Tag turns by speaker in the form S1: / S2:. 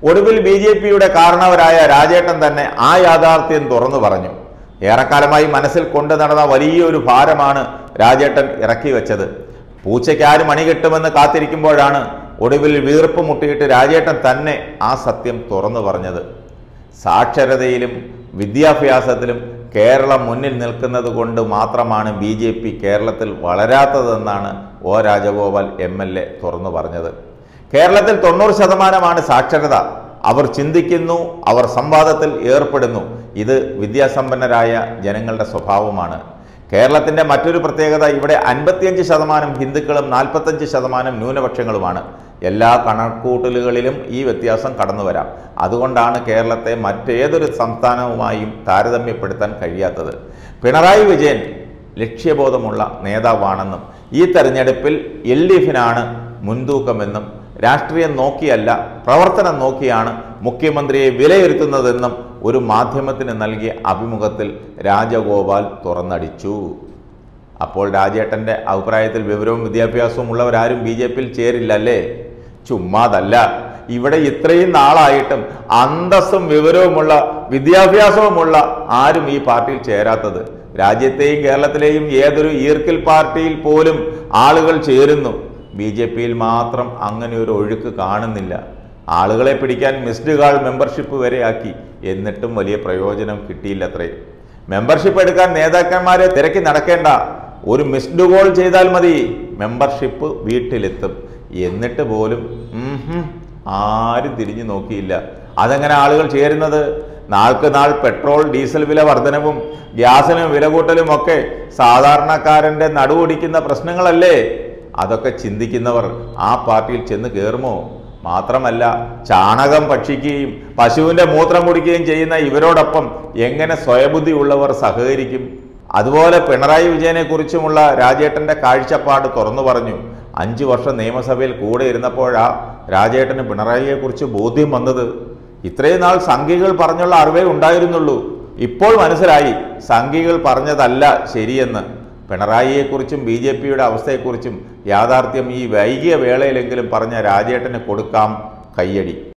S1: ഒടുവിൽ B J പിയുടെ കാരണവരായ രാജേട്ടൻ തന്നെ ആ യാഥാർത്ഥ്യം തുറന്നു പറഞ്ഞു ഏറെക്കാലമായി മനസ്സിൽ കൊണ്ടു നടന്ന വലിയൊരു ഭാരമാണ് രാജേട്ടൻ ഇറക്കി വെച്ചത് പൂച്ചയ്ക്ക് ആര് മണി കിട്ടുമെന്ന് കാത്തിരിക്കുമ്പോഴാണ് ഒടുവിൽ വീർപ്പ് മുട്ടിയിട്ട് രാജേട്ടൻ തന്നെ ആ സത്യം തുറന്നു പറഞ്ഞത് സാക്ഷരതയിലും വിദ്യാഭ്യാസത്തിലും കേരളം മുന്നിൽ നിൽക്കുന്നത് കൊണ്ട് മാത്രമാണ് ബി ജെ പി കേരളത്തിൽ വളരാത്തതെന്നാണ് O Rajagopal M L A തുറന്നു പറഞ്ഞത് കേരളത്തിൽ തൊണ്ണൂറ് ശതമാനമാണ് സാക്ഷരത അവർ ചിന്തിക്കുന്നു അവർ സംവാദത്തിൽ ഏർപ്പെടുന്നു ഇത് വിദ്യാസമ്പന്നരായ ജനങ്ങളുടെ സ്വഭാവമാണ് കേരളത്തിന്റെ മറ്റൊരു പ്രത്യേകത ഇവിടെ അൻപത്തിയഞ്ച് ശതമാനം ഹിന്ദുക്കളും നാൽപ്പത്തഞ്ച് ശതമാനം ന്യൂനപക്ഷങ്ങളുമാണ് എല്ലാ കണക്കൂട്ടലുകളിലും ഈ വ്യത്യാസം കടന്നു വരാം അതുകൊണ്ടാണ് കേരളത്തെ മറ്റേതൊരു സംസ്ഥാനവുമായും താരതമ്യപ്പെടുത്താൻ കഴിയാത്തത് പിണറായി വിജയൻ ലക്ഷ്യബോധമുള്ള നേതാവാണെന്നും ഈ തെരഞ്ഞെടുപ്പിൽ എൽ ഡി എഫിനാണ് മുൻതൂക്കമെന്നും രാഷ്ട്രീയം നോക്കിയല്ല പ്രവർത്തനം നോക്കിയാണ് മുഖ്യമന്ത്രിയെ വിലയിരുത്തുന്നതെന്നും ഒരു മാധ്യമത്തിന് നൽകിയ അഭിമുഖത്തിൽ രാജഗോപാൽ തുറന്നടിച്ചു അപ്പോൾ രാജേട്ടൻ്റെ അഭിപ്രായത്തിൽ വിവരവും വിദ്യാഭ്യാസവും ഉള്ളവരാരും ബി ജെ പിയിൽ ചേരില്ലല്ലേ ചുമ്മാതല്ല ഇവിടെ ഇത്രയും നാളായിട്ടും അന്തസ്സും വിവരവുമുള്ള വിദ്യാഭ്യാസവുമുള്ള ആരും ഈ പാർട്ടിയിൽ ചേരാത്തത് രാജ്യത്തെയും കേരളത്തിലെയും ഏതൊരു ഈർക്കിൽ പാർട്ടിയിൽ പോലും ആളുകൾ ചേരുന്നു ബി ജെ പിയിൽ മാത്രം അങ്ങനെ ഒരു ഒഴുക്ക് കാണുന്നില്ല ആളുകളെ പിടിക്കാൻ മിസ്ഡ് കാൾ മെമ്പർഷിപ്പ് വരെ ആക്കി എന്നിട്ടും വലിയ പ്രയോജനം കിട്ടിയില്ലത്രേ മെമ്പർഷിപ്പ് എടുക്കാൻ നേതാക്കന്മാരെ തിരക്കി നടക്കേണ്ട ഒരു മിസ്ഡ് കോൾ ചെയ്താൽ മതി മെമ്പർഷിപ്പ് വീട്ടിലെത്തും എന്നിട്ട് പോലും ഉം ഹും, ആരും തിരിഞ്ഞു നോക്കിയില്ല അതെങ്ങനെ ആളുകൾ ചേരുന്നത് നാൾക്ക് നാൾ പെട്രോൾ ഡീസൽ വില വർധനവും ഗ്യാസിനും വില കൂട്ടലും ഒക്കെ സാധാരണക്കാരന്റെ നടുവൊടിക്കുന്ന പ്രശ്നങ്ങളല്ലേ അതൊക്കെ ചിന്തിക്കുന്നവർ ആ പാർട്ടിയിൽ ചെന്ന് കയറുമോ മാത്രമല്ല ചാണകം ഭക്ഷിക്കുകയും പശുവിന്റെ മൂത്രം കുടിക്കുകയും ചെയ്യുന്ന ഇവരോടൊപ്പം എങ്ങനെ സ്വയബുദ്ധി ഉള്ളവർ സഹകരിക്കും അതുപോലെ പിണറായി വിജയനെ കുറിച്ചുമുള്ള രാജേട്ടന്റെ കാഴ്ചപ്പാട് തുറന്നു പറഞ്ഞു അഞ്ചു വർഷം നിയമസഭയിൽ കൂടെ ഇരുന്നപ്പോഴാ രാജേട്ടന് പിണറായിയെ കുറിച്ച് ബോധ്യം വന്നത് ഇത്രയും നാൾ സംഘികൾ പറഞ്ഞുള്ള അറിവേ ഉണ്ടായിരുന്നുള്ളൂ ഇപ്പോൾ മനസ്സിലായി സംഘികൾ പറഞ്ഞതല്ല ശരിയെന്ന് പിണറായിയെക്കുറിച്ചും ബി ജെ പിയുടെ അവസ്ഥയെക്കുറിച്ചും യാഥാർത്ഥ്യം ഈ വൈകിയ വേളയിലെങ്കിലും പറഞ്ഞ രാജേട്ടന് കൊടുക്കാം കയ്യടി